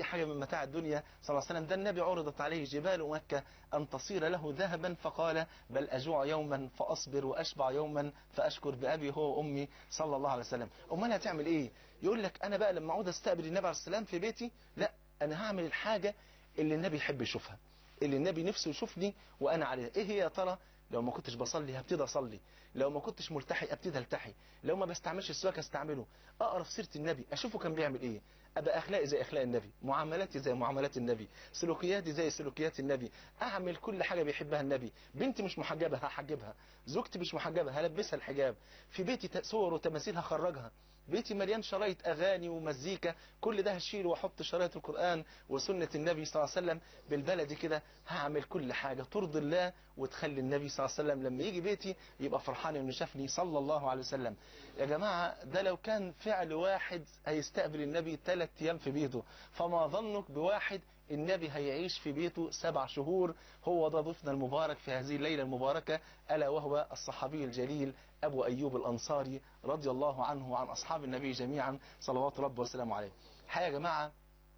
حاجة من متاع الدنيا صلى الله عليه وسلم ده النبي عرضت عليه جبال مكة أن تصير له ذهبا فقال بل أجوع يوما فأصبر وأشبع يوما فأشكر بأبي هو وأمي صلى الله عليه وسلم أمال هتعمل إيه يقول لك أنا بقى لما أعود أستقبل النبي عليه السلام في بيتي لا أنا هعمل الحاجة اللي النبي يحب يشوفها اللي النبي نفسه يشوفني وأنا عليها إيه هي يا ترى لو ما كنتش بصلي هبتدي اصلي لو ما كنتش ملتحي ابتدي التحي لو ما بستعملش السواك استعمله اقرا في سيره النبي اشوفه كان بيعمل ايه ابقى اخلاقي زي اخلاق النبي معاملاتي زي معاملات النبي سلوكياتي زي سلوكيات النبي اعمل كل حاجه بيحبها النبي بنتي مش محجبه هحجبها زوجتي مش محجبه هلبسها الحجاب في بيتي صور وتماثيل هخرجها بيتي مليان شرايط اغاني ومزيكا كل ده هشيله واحط شرايط القران وسنه النبي صلى الله عليه وسلم بالبلدي كده هعمل كل حاجه ترضي الله وتخلي النبي صلى الله عليه وسلم لما يجي بيتي يبقى فرحان انه شافني صلى الله عليه وسلم يا جماعه ده لو كان فعل واحد هيستقبل النبي ثلاث ايام في بيته فما ظنك بواحد النبي هيعيش في بيته سبع شهور هو ده ضيفنا المبارك في هذه الليلة المباركة ألا وهو الصحابي الجليل أبو أيوب الأنصاري رضي الله عنه وعن أصحاب النبي جميعا صلوات ربه وسلامه عليه الحقيقة يا جماعة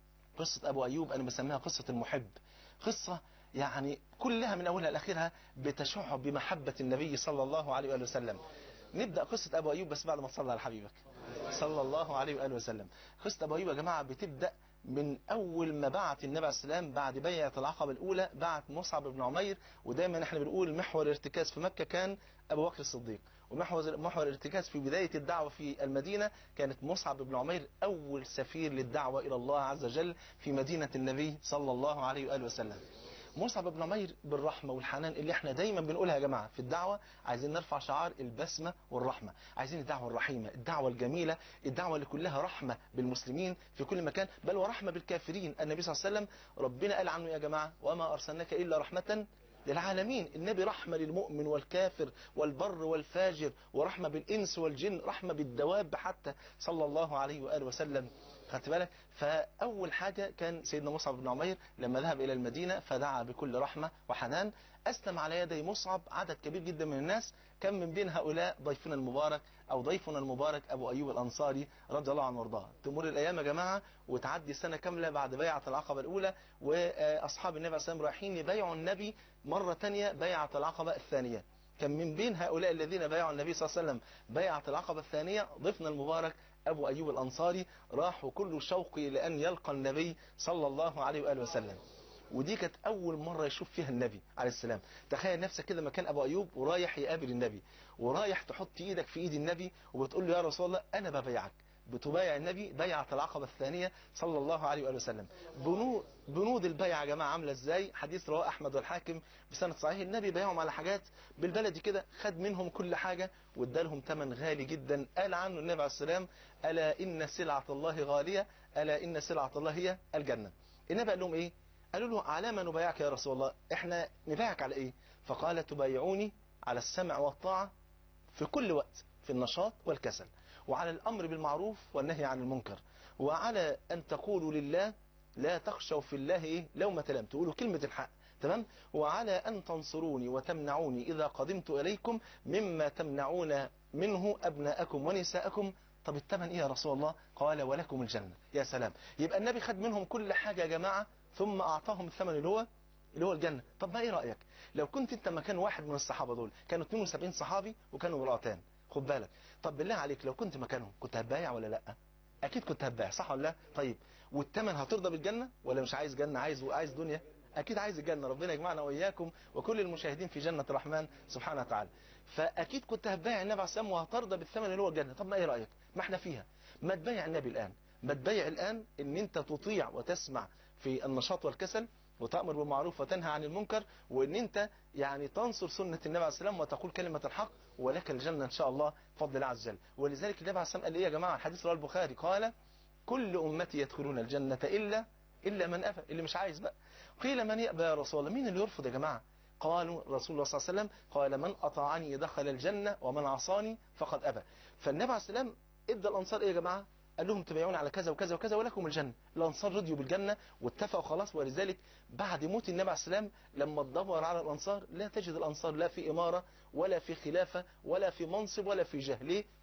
قصة أبو أيوب أنا بسميها قصة المحب قصة يعني كلها من أولها لآخرها بتشع بمحبة النبي صلى الله عليه وآله وسلم نبدأ قصة أبو أيوب بس بعد ما تصلى على حبيبك صلى الله عليه وآله وسلم قصة أبو أيوب يا جماعة بتبدأ من أول ما بعت النبي عليه السلام بعد بيعة العقبة الأولى بعت مصعب بن عمير ودايما احنا بنقول محور الارتكاز في مكة كان أبو بكر الصديق ومحور محور الارتكاز في بداية الدعوة في المدينة كانت مصعب بن عمير أول سفير للدعوة إلى الله عز وجل في مدينة النبي صلى الله عليه وآله وسلم مصعب بن عمير بالرحمة والحنان اللي احنا دايما بنقولها يا جماعة في الدعوة عايزين نرفع شعار البسمة والرحمة عايزين الدعوة الرحيمة الدعوة الجميلة الدعوة اللي كلها رحمة بالمسلمين في كل مكان بل ورحمة بالكافرين النبي صلى الله عليه وسلم ربنا قال عنه يا جماعة وما أرسلناك إلا رحمة للعالمين النبي رحمة للمؤمن والكافر والبر والفاجر ورحمة بالإنس والجن رحمة بالدواب حتى صلى الله عليه وآله وسلم خدت بالك فأول حاجة كان سيدنا مصعب بن عمير لما ذهب إلى المدينة فدعا بكل رحمة وحنان أسلم على يدي مصعب عدد كبير جدا من الناس كان من بين هؤلاء ضيفنا المبارك أو ضيفنا المبارك أبو أيوب الأنصاري رضي الله عنه وارضاه تمر الأيام يا جماعة وتعدي سنة كاملة بعد بيعة العقبة الأولى وأصحاب النبي عليه الصلاة والسلام رايحين يبايعوا النبي مرة تانية بيعة العقبة الثانية كان من بين هؤلاء الذين بايعوا النبي صلى الله عليه وسلم بيعة العقبة الثانية ضيفنا المبارك أبو أيوب الأنصاري راح وكل شوقي لأن يلقى النبي صلى الله عليه وآله وسلم ودي كانت أول مرة يشوف فيها النبي عليه السلام تخيل نفسك كده مكان أبو أيوب ورايح يقابل النبي ورايح تحط إيدك في إيد النبي وبتقول له يا رسول الله أنا ببايعك بتبايع النبي بيعة العقبة الثانية صلى الله عليه وآله وسلم بنود, بنود البيعة يا جماعة عاملة ازاي حديث رواه أحمد والحاكم بسنة صحيح النبي بيعهم على حاجات بالبلدي كده خد منهم كل حاجة وادالهم ثمن غالي جدا قال عنه النبي عليه السلام ألا إن سلعة الله غالية ألا إن سلعة الله هي الجنة النبي قال لهم إيه قالوا له على ما نبايعك يا رسول الله احنا نبايعك على ايه فقال تبايعوني على السمع والطاعة في كل وقت في النشاط والكسل وعلى الأمر بالمعروف والنهي عن المنكر وعلى أن تقولوا لله لا تخشوا في الله إيه لومة لم تقولوا كلمة الحق تمام وعلى أن تنصروني وتمنعوني إذا قدمت إليكم مما تمنعون منه أبناءكم ونساءكم طب الثمن إيه يا رسول الله قال ولكم الجنة يا سلام يبقى النبي خد منهم كل حاجة يا جماعة ثم أعطاهم الثمن اللي هو اللي هو الجنة طب ما إيه رأيك لو كنت أنت مكان واحد من الصحابة دول كانوا 72 صحابي وكانوا امرأتان خد بالك طب بالله عليك لو كنت مكانهم كنت هتبايع ولا لا اكيد كنت هتبايع صح ولا لا طيب والثمن هترضى بالجنه ولا مش عايز جنه عايز عايز دنيا اكيد عايز الجنه ربنا يجمعنا واياكم وكل المشاهدين في جنه الرحمن سبحانه وتعالى فاكيد كنت هتبايع النبي عليه السلام وهترضى بالثمن اللي هو الجنه طب ما ايه رايك ما احنا فيها ما تبايع النبي الان ما تبايع الان ان انت تطيع وتسمع في النشاط والكسل وتأمر بالمعروف وتنهى عن المنكر وان انت يعني تنصر سنة النبي عليه السلام وتقول كلمة الحق ولك الجنة ان شاء الله بفضل الله عز وجل ولذلك النبي عليه السلام قال ايه يا جماعة الحديث رواه البخاري قال كل امتي يدخلون الجنة الا الا من ابى اللي مش عايز بقى قيل من يأبى يا رسول الله مين اللي يرفض يا جماعة قالوا رسول الله صلى الله عليه وسلم قال من أطاعني دخل الجنة ومن عصاني فقد أبى فالنبي عليه السلام ادى الأنصار إيه يا جماعة قال لهم تبايعون على كذا وكذا وكذا ولكم الجنة الأنصار رضيوا بالجنة واتفقوا خلاص ولذلك بعد موت النبي عليه السلام لما تدور على الأنصار لا تجد الأنصار لا في إمارة ولا في خلافة ولا في منصب ولا في جاه ليه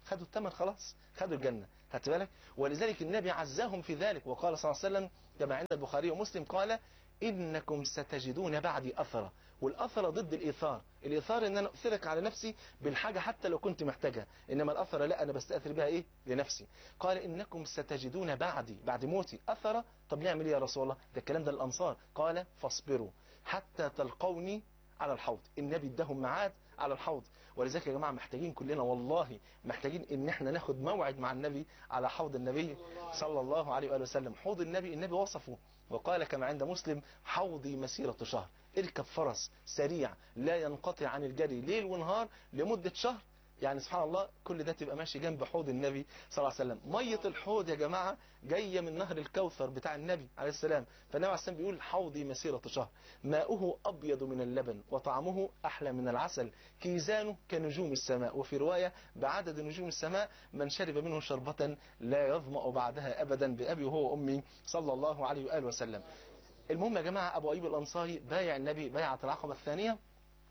خدوا الثمن خلاص خدوا الجنة خدت بالك ولذلك النبي عزاهم في ذلك وقال صلى الله عليه وسلم كما عند البخاري ومسلم قال إنكم ستجدون بعدي أثرة والأثرة ضد الإيثار الإيثار إن أنا أثرك على نفسي بالحاجة حتى لو كنت محتاجها إنما الأثرة لا أنا بستأثر بها إيه لنفسي قال إنكم ستجدون بعدي بعد موتي أثرة طب نعمل إيه يا رسول الله ده الكلام ده الأنصار قال فاصبروا حتى تلقوني على الحوض النبي اداهم ميعاد على الحوض ولذلك يا جماعة محتاجين كلنا والله محتاجين ان احنا ناخد موعد مع النبي على حوض النبي صلى الله عليه وآله وسلم حوض النبي النبي وصفه وقال كما عند مسلم حوضي مسيرة شهر اركب فرس سريع لا ينقطع عن الجري ليل ونهار لمدة شهر يعني سبحان الله كل ده تبقى ماشي جنب حوض النبي صلى الله عليه وسلم مية الحوض يا جماعة جاية من نهر الكوثر بتاع النبي عليه السلام فالنبي عليه السلام بيقول حوضي مسيرة شهر ماؤه أبيض من اللبن وطعمه أحلى من العسل كيزانه كنجوم السماء وفي رواية بعدد نجوم السماء من شرب منه شربة لا يظمأ بعدها أبدا بأبي وهو أمي صلى الله عليه وآله وسلم المهم يا جماعة أبو أيوب الأنصاري بايع النبي بيعة العقبة الثانية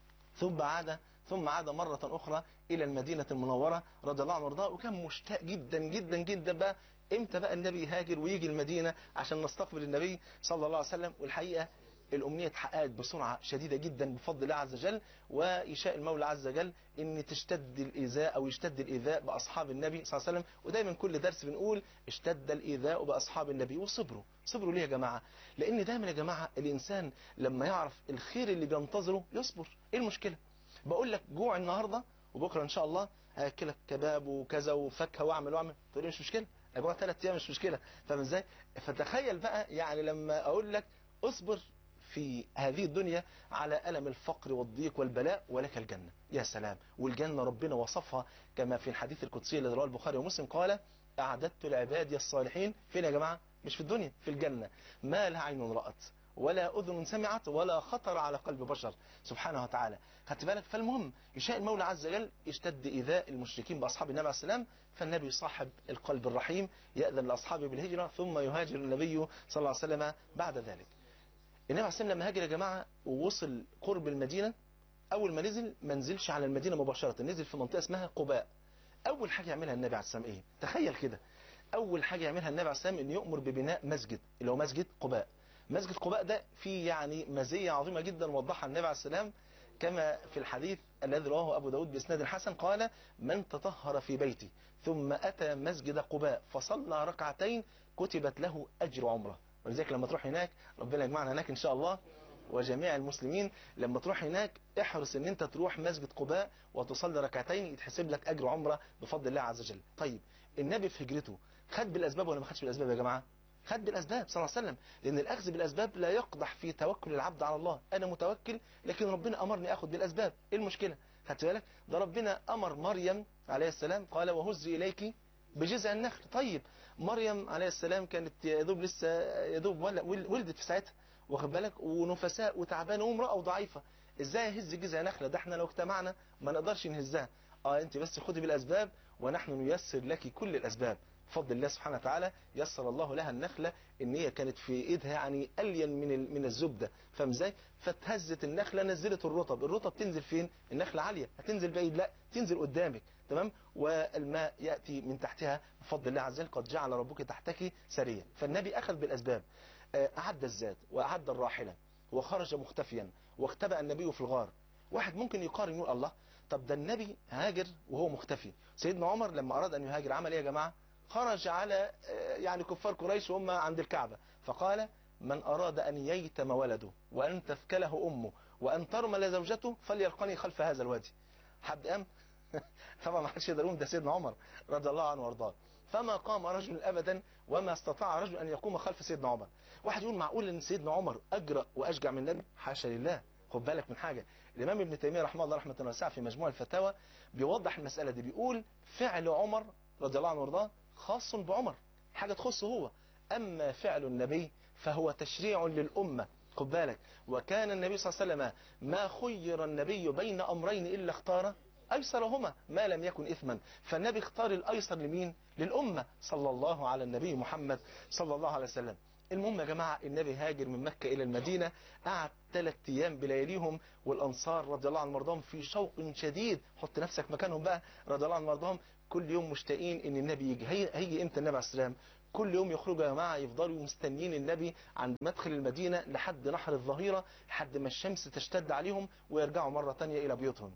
ثم عاد ثم عاد مرة أخرى إلى المدينة المنورة رضي الله عنه وارضاه وكان مشتاق جدا جدا جدا بقى امتى بقى النبي يهاجر ويجي المدينة عشان نستقبل النبي صلى الله عليه وسلم والحقيقة الأمنية اتحققت بسرعة شديدة جدا بفضل الله عز وجل ويشاء المولى عز وجل ان تشتد الإيذاء أو يشتد الإيذاء بأصحاب النبي صلى الله عليه وسلم ودايما كل درس بنقول اشتد الإيذاء بأصحاب النبي وصبروا صبروا ليه يا جماعة لأن دايما يا جماعة الإنسان لما يعرف الخير اللي بينتظره يصبر ايه المشكلة بقول لك جوع النهاردة وبكرة إن شاء الله هاكلك كباب وكذا وفاكهه واعمل واعمل تقول لي مش مشكلة اجوع ثلاث ايام مش مشكلة فاهم ازاي فتخيل بقى يعني لما اقول لك اصبر في هذه الدنيا على ألم الفقر والضيق والبلاء ولك الجنة يا سلام والجنة ربنا وصفها كما في الحديث القدسي الذي رواه البخاري ومسلم قال أعددت لعبادي الصالحين فين يا جماعة مش في الدنيا في الجنة ما لا عين رأت ولا أذن سمعت ولا خطر على قلب بشر سبحانه وتعالى خدت بالك فالمهم يشاء المولى عز وجل يشتد إيذاء المشركين بأصحاب النبي عليه السلام فالنبي صاحب القلب الرحيم يأذن لأصحابه بالهجرة ثم يهاجر النبي صلى الله عليه وسلم بعد ذلك النبي عليه السلام لما هاجر يا جماعة ووصل قرب المدينة أول ما نزل ما نزلش على المدينة مباشرة نزل في منطقة اسمها قباء أول حاجة يعملها النبي عليه السلام إيه تخيل كده أول حاجة يعملها النبي عليه السلام إن يؤمر ببناء مسجد اللي هو مسجد قباء مسجد قباء ده فيه يعني مزية عظيمة جدا وضحها النبي عليه السلام كما في الحديث الذي رواه أبو داود بإسناد حسن قال من تطهر في بيتي ثم أتى مسجد قباء فصلى ركعتين كتبت له أجر عمره ولذلك لما تروح هناك ربنا يجمعنا هناك إن شاء الله وجميع المسلمين لما تروح هناك احرص ان انت تروح مسجد قباء وتصلي ركعتين يتحسب لك اجر عمره بفضل الله عز وجل طيب النبي في هجرته خد بالاسباب ولا ما خدش بالاسباب يا جماعه خد بالاسباب صلى الله عليه وسلم لان الاخذ بالاسباب لا يقدح في توكل العبد على الله انا متوكل لكن ربنا امرني اخذ بالاسباب ايه المشكله خدت بالك ده ربنا امر مريم عليه السلام قال وهزي اليك بجذع النخل طيب مريم عليه السلام كانت يا دوب لسه يا دوب ولدت في ساعتها واخد بالك ونفساء وتعبانه وامراه ضعيفه ازاي اهز جذع نخله ده احنا لو اجتمعنا ما نقدرش نهزها اه انت بس خدي بالاسباب ونحن نيسر لك كل الاسباب بفضل الله سبحانه وتعالى يسر الله لها النخلة ان هي كانت في ايدها يعني الين من من الزبدة فاهم ازاي فتهزت النخلة نزلت الرطب الرطب تنزل فين النخلة عالية هتنزل بعيد لا تنزل قدامك تمام والماء يأتي من تحتها بفضل الله عز وجل قد جعل ربك تحتك سريا فالنبي أخذ بالأسباب أعد الزاد وأعد الراحلة وخرج مختفيا واختبأ النبي في الغار واحد ممكن يقارن يقول الله طب ده النبي هاجر وهو مختفي سيدنا عمر لما أراد أن يهاجر عمل إيه يا جماعة خرج على يعني كفار قريش وهم عند الكعبة فقال من أراد أن ييتم ولده وأن تثكله أمه وأن ترمل زوجته فليلقني خلف هذا الوادي حد قام طبعا ما حدش يقدر يقوم ده سيدنا عمر رضي الله عنه وارضاه فما قام رجل ابدا وما استطاع رجل ان يقوم خلف سيدنا عمر واحد يقول معقول ان سيدنا عمر اجرأ واشجع من النبي حاشا لله خد بالك من حاجه الامام ابن تيميه رحمه الله رحمه واسعه في مجموع الفتاوى بيوضح المساله دي بيقول فعل عمر رضي الله عنه وارضاه خاص بعمر حاجه تخصه هو اما فعل النبي فهو تشريع للامه خد بالك وكان النبي صلى الله عليه وسلم ما خير النبي بين امرين الا اختار أيسرهما ما لم يكن إثما فالنبي اختار الأيسر لمين للأمة صلى الله على النبي محمد صلى الله عليه وسلم المهم يا جماعة النبي هاجر من مكة إلى المدينة قعد ثلاث أيام بلياليهم والأنصار رضي الله عنهم مرضاهم في شوق شديد حط نفسك مكانهم بقى رضي الله عنهم مرضاهم كل يوم مشتاقين ان النبي يجي هي- هيجي امتى النبي عليه السلام كل يوم يخرجوا يا جماعه يفضلوا مستنيين النبي عند مدخل المدينه لحد نحر الظهيره لحد ما الشمس تشتد عليهم ويرجعوا مره تانية الى بيوتهم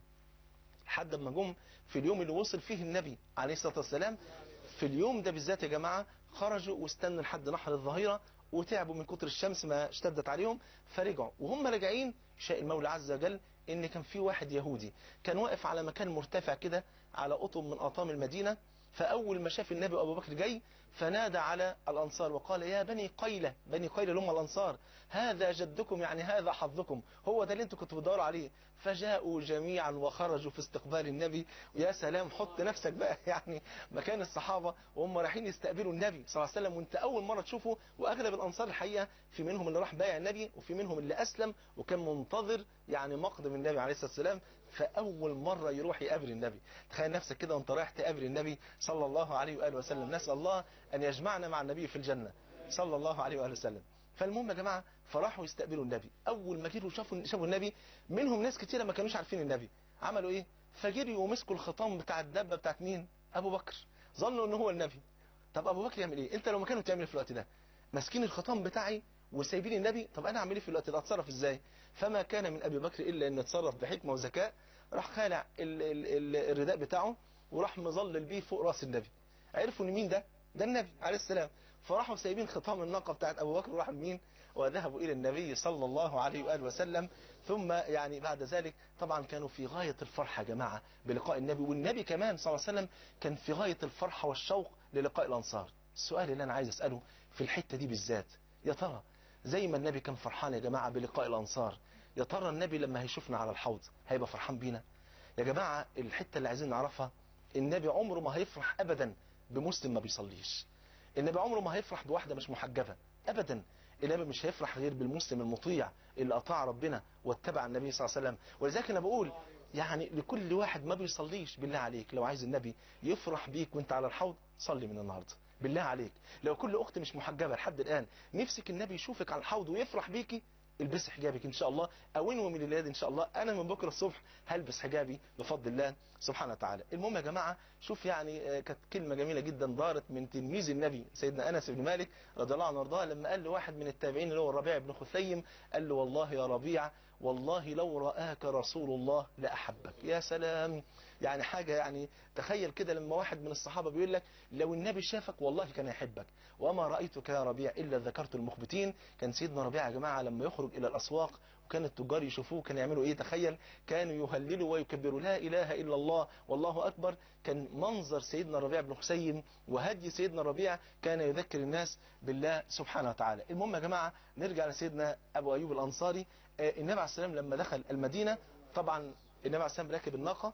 لحد ما جم في اليوم اللي وصل فيه النبي عليه الصلاه والسلام في اليوم ده بالذات يا جماعه خرجوا واستنوا لحد نحر الظهيره وتعبوا من كتر الشمس ما اشتدت عليهم فرجعوا وهم راجعين شاء المولى عز وجل ان كان في واحد يهودي كان واقف على مكان مرتفع كده على قطب من اطام المدينه فاول ما شاف النبي وابو بكر جاي فنادى على الانصار وقال يا بني قيله بني قيله اللي هم الانصار هذا جدكم يعني هذا حظكم هو ده اللي انتوا كنتوا بتدوروا عليه فجاءوا جميعا وخرجوا في استقبال النبي ويا سلام حط نفسك بقى يعني مكان الصحابه وهم رايحين يستقبلوا النبي صلى الله عليه وسلم وانت اول مره تشوفه واغلب الانصار الحقيقه في منهم اللي راح بايع النبي وفي منهم اللي اسلم وكان منتظر يعني مقدم النبي عليه الصلاه والسلام فاول مره يروح يقابل النبي تخيل نفسك كده وانت رايح تقابل النبي صلى الله عليه واله وسلم نسال الله ان يجمعنا مع النبي في الجنه صلى الله عليه واله وسلم فالمهم يا جماعه فراحوا يستقبلوا النبي اول ما جروا شافوا شافوا النبي منهم ناس كتيره ما كانوش عارفين النبي عملوا ايه فجريوا ومسكوا الخطام بتاع الدبه بتاعت مين ابو بكر ظنوا ان هو النبي طب ابو بكر يعمل ايه انت لو مكانه تعمل ايه في الوقت ده ماسكين الخطام بتاعي وسايبين النبي طب انا اعمل ايه في الوقت ده اتصرف ازاي فما كان من ابي بكر الا ان يتصرف بحكمه وذكاء راح خالع ال ال ال الرداء بتاعه وراح مظلل بيه فوق راس النبي عرفوا ان مين ده ده النبي عليه السلام فراحوا سايبين خطام الناقه بتاعت ابو بكر وراحوا لمين وذهبوا الى النبي صلى الله عليه واله وسلم ثم يعني بعد ذلك طبعا كانوا في غايه الفرحه يا جماعه بلقاء النبي والنبي كمان صلى الله عليه وسلم كان في غايه الفرحه والشوق للقاء الانصار السؤال اللي انا عايز اساله في الحته دي بالذات يا ترى زي ما النبي كان فرحان يا جماعه بلقاء الانصار يا ترى النبي لما هيشوفنا على الحوض هيبقى فرحان بينا يا جماعه الحته اللي عايزين نعرفها النبي عمره ما هيفرح ابدا بمسلم ما بيصليش النبي عمره ما هيفرح بواحده مش محجبه ابدا النبي مش هيفرح غير بالمسلم المطيع اللي اطاع ربنا واتبع النبي صلى الله عليه وسلم ولذلك انا بقول يعني لكل واحد ما بيصليش بالله عليك لو عايز النبي يفرح بيك وانت على الحوض صلي من النهارده بالله عليك لو كل اخت مش محجبه لحد الان نفسك النبي يشوفك على الحوض ويفرح بيكي البس حجابك ان شاء الله او انوي من الليل ان شاء الله انا من بكره الصبح هلبس حجابي بفضل الله سبحانه وتعالى المهم يا جماعه شوف يعني آه، كانت كلمه جميله جدا دارت من تلميذ النبي سيدنا انس بن مالك رضي الله عنه وارضاه لما قال لواحد من التابعين اللي هو الربيع بن خثيم قال له والله يا ربيع والله لو رآك رسول الله لأحبك يا سلام يعني حاجة يعني تخيل كده لما واحد من الصحابة بيقول لك لو النبي شافك والله كان يحبك وما رأيتك يا ربيع إلا ذكرت المخبتين كان سيدنا ربيع يا جماعة لما يخرج إلى الأسواق وكان التجار يشوفوه كانوا يعملوا ايه تخيل كانوا يهللوا ويكبروا لا اله الا الله والله اكبر كان منظر سيدنا ربيع بن حسين وهدي سيدنا ربيع كان يذكر الناس بالله سبحانه وتعالى المهم يا جماعه نرجع لسيدنا ابو ايوب الانصاري آه، النبي عليه السلام لما دخل المدينه طبعا النبي عليه السلام راكب الناقه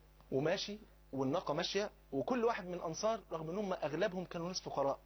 وماشي والناقه ماشيه وكل واحد من الانصار رغم ان هم اغلبهم كانوا ناس فقراء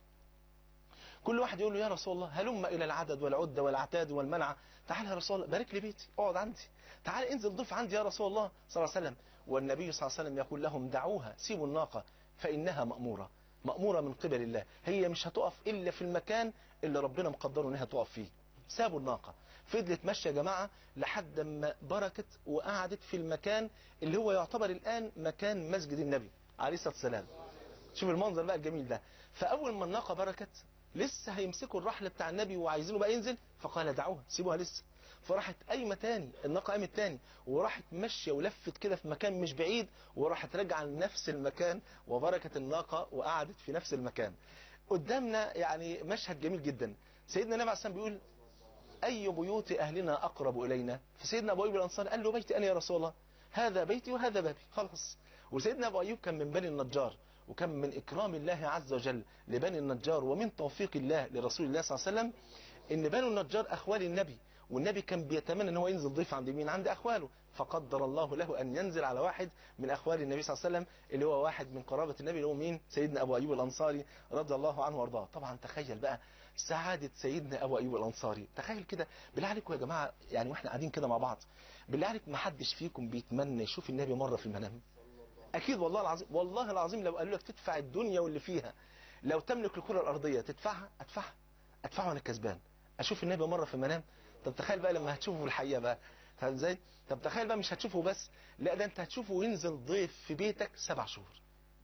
كل واحد يقول له يا رسول الله هلم الى العدد والعده والعتاد والمنعه تعال يا رسول الله بارك لي بيتي اقعد عندي تعال انزل ضيف عندي يا رسول الله صلى الله عليه وسلم والنبي صلى الله عليه وسلم يقول لهم دعوها سيبوا الناقه فانها ماموره ماموره من قبل الله هي مش هتقف الا في المكان اللي ربنا مقدره انها تقف فيه سابوا الناقه فضلت ماشيه يا جماعه لحد ما بركت وقعدت في المكان اللي هو يعتبر الان مكان مسجد النبي عليه الصلاه والسلام شوف المنظر بقى الجميل ده فاول ما الناقه بركت لسه هيمسكوا الرحل بتاع النبي وعايزينه بقى ينزل فقال دعوها سيبوها لسه فراحت قايمه تاني الناقه قامت تاني وراحت ماشيه ولفت كده في مكان مش بعيد وراحت راجعه لنفس المكان وبركت الناقه وقعدت في نفس المكان قدامنا يعني مشهد جميل جدا سيدنا النبي عليه الصلاه والسلام بيقول اي بيوت اهلنا اقرب الينا فسيدنا ابو ايوب الانصاري قال له بيتي انا يا رسول الله هذا بيتي وهذا بابي خلاص وسيدنا ابو ايوب كان من بني النجار وكان من اكرام الله عز وجل لبني النجار ومن توفيق الله لرسول الله صلى الله عليه وسلم ان بنو النجار اخوال النبي والنبي كان بيتمنى ان هو ينزل ضيف عند مين عند اخواله فقدر الله له ان ينزل على واحد من اخوال النبي صلى الله عليه وسلم اللي هو واحد من قرابه النبي اللي هو مين سيدنا ابو ايوب الانصاري رضي الله عنه وارضاه طبعا تخيل بقى سعاده سيدنا ابو ايوب الانصاري تخيل كده بالله عليكم يا جماعه يعني واحنا قاعدين كده مع بعض بالله عليك ما حدش فيكم بيتمنى يشوف النبي مره في المنام اكيد والله العظيم والله العظيم لو قالوا لك تدفع الدنيا واللي فيها لو تملك الكره الارضيه تدفعها ادفعها ادفعها وانا كسبان اشوف النبي مره في المنام طب تخيل بقى لما هتشوفه في الحقيقه بقى فاهم ازاي طب تخيل بقى مش هتشوفه بس لا ده انت هتشوفه وينزل ضيف في بيتك سبع شهور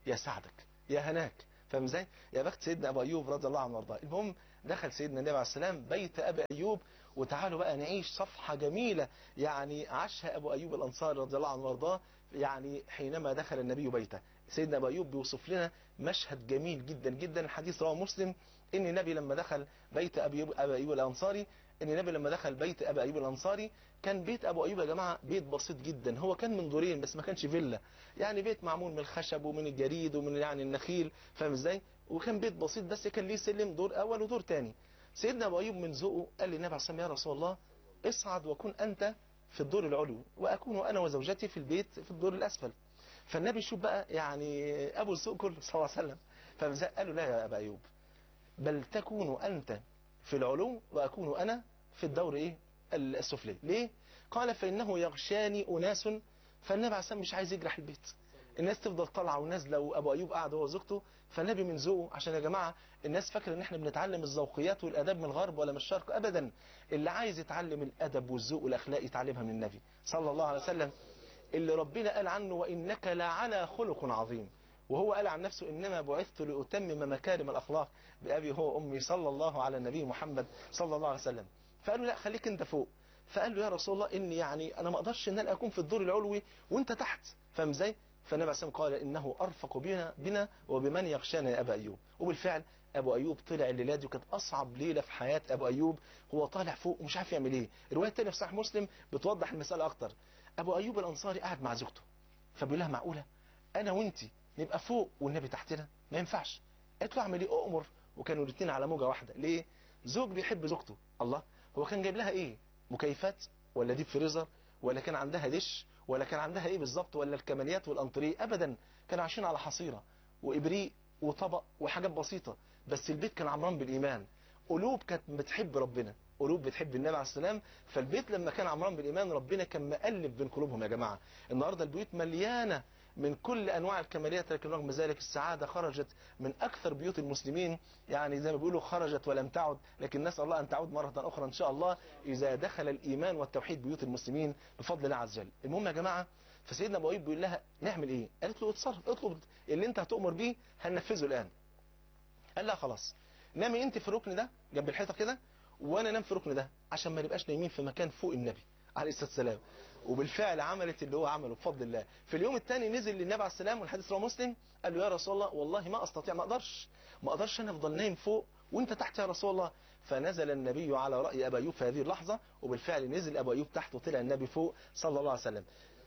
يا سعدك يا هناك فاهم ازاي يا بخت سيدنا ابو ايوب رضي الله عنه وارضاه المهم دخل سيدنا النبي عليه السلام بيت ابي ايوب وتعالوا بقى نعيش صفحه جميله يعني عاشها ابو ايوب الانصاري رضي الله عنه وارضاه يعني حينما دخل النبي بيته سيدنا ابو ايوب بيوصف لنا مشهد جميل جدا جدا الحديث رواه مسلم ان النبي لما دخل بيت ابي ايوب ابي ايوب الانصاري ان النبي لما دخل بيت ابي ايوب الانصاري كان بيت ابو ايوب يا جماعه بيت بسيط جدا هو كان من دورين بس ما كانش فيلا يعني بيت معمول من الخشب ومن الجريد ومن يعني النخيل فاهم ازاي وكان بيت بسيط بس كان ليه سلم دور اول ودور تاني سيدنا ابو ايوب من ذوقه قال للنبي عليه الصلاه يا رسول الله اصعد وكن انت في الدور العلوي واكون انا وزوجتي في البيت في الدور الاسفل فالنبي شوف بقى يعني ابو السوق كله صلى الله عليه وسلم فقال له لا يا ابا ايوب بل تكون انت في العلو واكون انا في الدور ايه السفلي ليه قال فانه يغشاني اناس فالنبي عليه الصلاه مش عايز يجرح البيت الناس تفضل طالعه ونازله وابو ايوب قاعد هو وزوجته فالنبي من ذوقه عشان يا جماعه الناس فاكره ان احنا بنتعلم الذوقيات والاداب من الغرب ولا من الشرق ابدا اللي عايز يتعلم الادب والذوق والاخلاق يتعلمها من النبي صلى الله عليه وسلم اللي ربنا قال عنه وانك لعلى خلق عظيم وهو قال عن نفسه انما بعثت لاتمم مكارم الاخلاق بابي هو وامي صلى الله على النبي محمد صلى الله عليه وسلم فقال له لا خليك انت فوق فقال له يا رسول الله اني يعني انا ما اقدرش ان انا اكون في الدور العلوي وانت تحت فاهم ازاي فالنبي عليه الصلاه قال انه ارفق بنا بنا وبمن يخشانا يا ابا ايوب وبالفعل ابو ايوب طلع الليله دي وكانت اصعب ليله في حياه ابو ايوب هو طالع فوق ومش عارف يعمل ايه الروايه الثانيه في صحيح مسلم بتوضح المساله اكتر ابو ايوب الانصاري قاعد مع زوجته فبيقول لها معقوله انا وانت نبقى فوق والنبي تحتنا ما ينفعش قالت له اعمل ايه اؤمر وكانوا الاثنين على موجه واحده ليه زوج بيحب زوجته الله هو كان جايب لها ايه مكيفات ولا ديب فريزر ولا كان عندها دش ولا كان عندها ايه بالظبط ولا الكماليات والانطريه ابدا كانوا عايشين على حصيره وابريق وطبق وحاجات بسيطه بس البيت كان عمران بالايمان قلوب كانت بتحب ربنا قلوب بتحب النبي عليه السلام فالبيت لما كان عمران بالايمان ربنا كان مقلب بين قلوبهم يا جماعه النهارده البيوت مليانه من كل انواع الكماليات لكن رغم ذلك السعاده خرجت من اكثر بيوت المسلمين يعني زي ما بيقولوا خرجت ولم تعد لكن نسال الله ان تعود مره اخرى ان شاء الله اذا دخل الايمان والتوحيد بيوت المسلمين بفضل الله عز وجل المهم يا جماعه فسيدنا ابو ايوب بيقول لها نعمل ايه قالت له اتصرف اطلب اللي انت هتؤمر بيه هننفذه الان قال لها خلاص نامي انت في الركن ده جنب الحيطه كده وانا انام في الركن ده عشان ما نبقاش نايمين في مكان فوق النبي عليه الصلاه والسلام وبالفعل عملت اللي هو عمله بفضل الله في اليوم الثاني نزل للنبي عليه السلام والحديث رواه مسلم قال له يا رسول الله والله ما استطيع ما اقدرش ما اقدرش انا افضل نايم فوق وانت تحت يا رسول الله فنزل النبي على راي ابي ايوب في هذه اللحظه وبالفعل نزل ابو ايوب تحت وطلع النبي فوق صلى الله عليه وسلم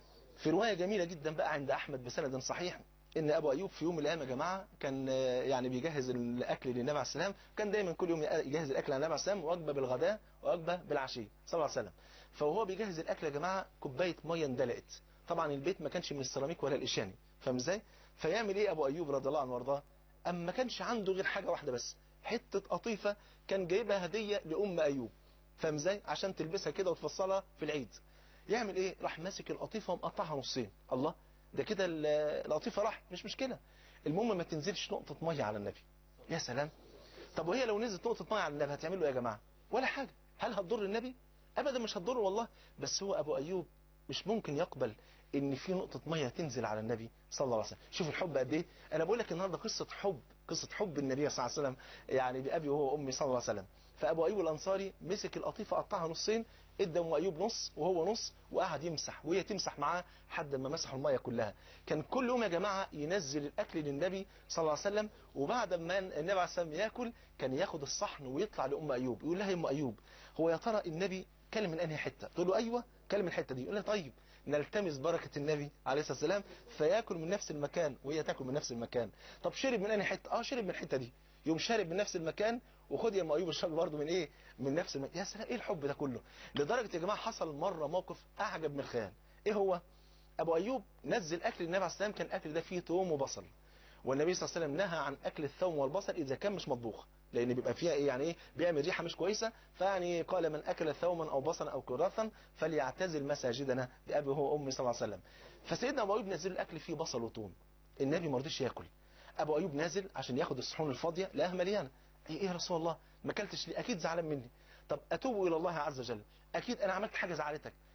في روايه جميله جدا بقى عند احمد بسند صحيح ان ابو ايوب في يوم من الايام يا جماعه كان يعني بيجهز الاكل للنبي عليه السلام كان دايما كل يوم يجهز الاكل للنبي عليه السلام وجبه بالغداء وجبه بالعشيه صلى الله عليه وسلم فهو بيجهز الاكل يا جماعه كوبايه ميه اندلقت طبعا البيت ما كانش من السيراميك ولا الاشاني فاهم ازاي فيعمل ايه ابو ايوب رضي الله عنه وارضاه اما ما كانش عنده غير حاجه واحده بس حته قطيفه كان جايبها هديه لام ايوب فاهم ازاي عشان تلبسها كده وتفصلها في العيد يعمل ايه راح ماسك القطيفه ومقطعها نصين الله ده كده القطيفه راح مش مشكله المهم ما تنزلش نقطه ميه على النبي يا سلام طب وهي لو نزلت نقطه ميه على النبي هتعمل له ايه يا جماعه ولا حاجه هل هتضر النبي ابدا مش هتضره والله بس هو ابو ايوب مش ممكن يقبل ان في نقطه ميه تنزل على النبي صلى الله عليه وسلم شوف الحب قد ايه انا بقول لك النهارده قصه حب قصه حب النبي صلى الله عليه وسلم يعني بابي وهو وامي صلى الله عليه وسلم فابو ايوب الانصاري مسك القطيفه قطعها نصين ادى ام ايوب نص وهو نص وقعد يمسح وهي تمسح معاه لحد ما مسحوا الميه كلها كان كل يوم يا جماعه ينزل الاكل للنبي صلى الله عليه وسلم وبعد ما النبي عليه الصلاه والسلام ياكل كان ياخد الصحن ويطلع لام ايوب يقول لها يا ام ايوب هو يا ترى النبي كلم من انهي حته تقول له ايوه كلم من الحته دي يقول لها طيب نلتمس بركه النبي عليه الصلاه والسلام فياكل من نفس المكان وهي تاكل من نفس المكان طب شرب من انهي حته اه شرب من الحته دي يوم شارب من نفس المكان وخد يا ام ايوب الشرب برضه من ايه من نفس المكان يا سلام ايه الحب ده كله لدرجه يا جماعه حصل مره موقف اعجب من الخيال ايه هو ابو ايوب نزل اكل النبي عليه السلام كان الاكل ده فيه توم وبصل والنبي صلى الله عليه وسلم نهى عن اكل الثوم والبصل اذا كان مش مطبوخ لان بيبقى فيها ايه يعني ايه بيعمل ريحه مش كويسه فيعني قال من اكل ثوما او بصلا او كراثا فليعتزل مساجدنا بابي هو امي صلى الله عليه وسلم فسيدنا ابو ايوب نزل الاكل فيه بصل وثوم النبي ما رضيش ياكل ابو ايوب نازل عشان ياخد الصحون الفاضيه لقاها مليانه ايه يا رسول الله ما اكلتش ليه اكيد زعلان مني طب اتوب الى الله عز وجل اكيد انا عملت حاجه زعلتك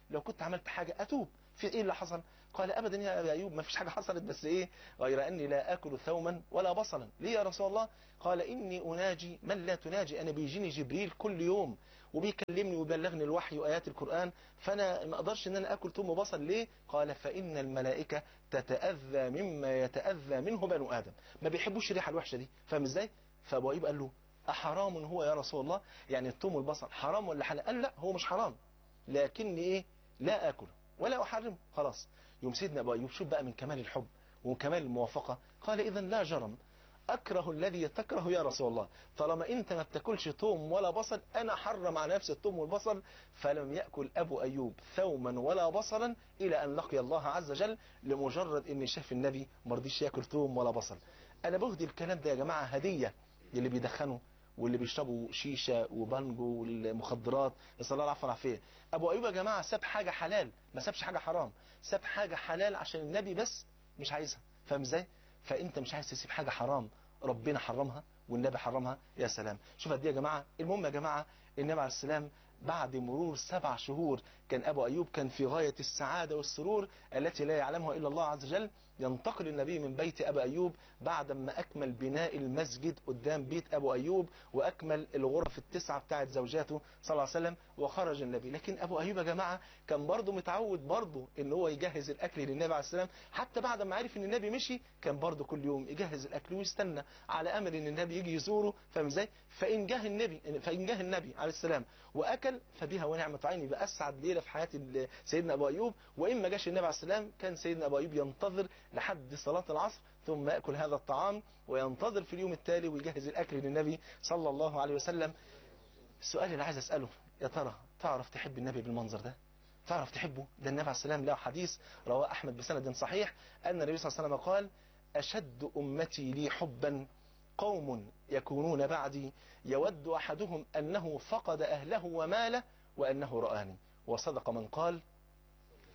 لو كنت عملت حاجة أتوب في إيه اللي حصل قال أبدا يا أبا أيوب ما فيش حاجة حصلت بس إيه غير أني لا أكل ثوما ولا بصلا ليه يا رسول الله قال إني أناجي من لا تناجي أنا بيجيني جبريل كل يوم وبيكلمني ويبلغني الوحي وآيات القرآن فأنا ما أقدرش أن أنا أكل ثوم وبصل ليه قال فإن الملائكة تتأذى مما يتأذى منه بنو آدم ما بيحبوش الريحة الوحشة دي فاهم إزاي فأبو أيوب قال له أحرام هو يا رسول الله يعني الثوم والبصل حرام ولا حلال قال لا هو مش حرام لكني إيه لا أكله ولا أحرمه خلاص يوم سيدنا أبو أيوب شوف بقى من كمال الحب ومن كمال الموافقة قال إذا لا جرم أكره الذي تكره يا رسول الله طالما أنت ما بتاكلش توم ولا بصل أنا حرم على نفسي التوم والبصل فلم يأكل أبو أيوب ثوما ولا بصلا إلى أن لقي الله عز وجل لمجرد أن شاف النبي ما رضيش يأكل توم ولا بصل أنا بهدي الكلام ده يا جماعة هدية اللي بيدخنوا واللي بيشربوا شيشة وبانجو والمخدرات نسأل الله العفو والعافية أبو أيوب يا جماعة ساب حاجة حلال ما سابش حاجة حرام ساب حاجة حلال عشان النبي بس مش عايزها فاهم ازاي فانت مش عايز تسيب حاجة حرام ربنا حرمها والنبي حرمها يا سلام شوف قد ايه يا جماعة المهم يا جماعة النبي عليه السلام بعد مرور سبع شهور كان أبو أيوب كان في غاية السعادة والسرور التي لا يعلمها إلا الله عز وجل ينتقل النبي من بيت أبو أيوب بعد ما أكمل بناء المسجد قدام بيت أبو أيوب وأكمل الغرف التسعة بتاعت زوجاته صلى الله عليه وسلم وخرج النبي لكن أبو أيوب يا جماعة كان برضه متعود برضه إن هو يجهز الأكل للنبي عليه السلام حتى بعد ما عرف إن النبي مشي كان برضه كل يوم يجهز الأكل ويستنى على أمل إن النبي يجي يزوره فاهم إزاي فإن جه النبي فإن جه النبي عليه السلام وأكل فبها ونعمة عين يبقى أسعد ليلة في حياة سيدنا أبو أيوب وإن ما جاش النبي عليه السلام كان سيدنا أبو أيوب ينتظر لحد صلاة العصر ثم يأكل هذا الطعام وينتظر في اليوم التالي ويجهز الأكل للنبي صلى الله عليه وسلم السؤال اللي عايز أسأله يا ترى تعرف تحب النبي بالمنظر ده تعرف تحبه ده النبي عليه السلام له حديث رواه أحمد بسند صحيح أن النبي صلى الله عليه وسلم قال أشد أمتي لي حبا قوم يكونون بعدي يود أحدهم أنه فقد أهله وماله وأنه رآني وصدق من قال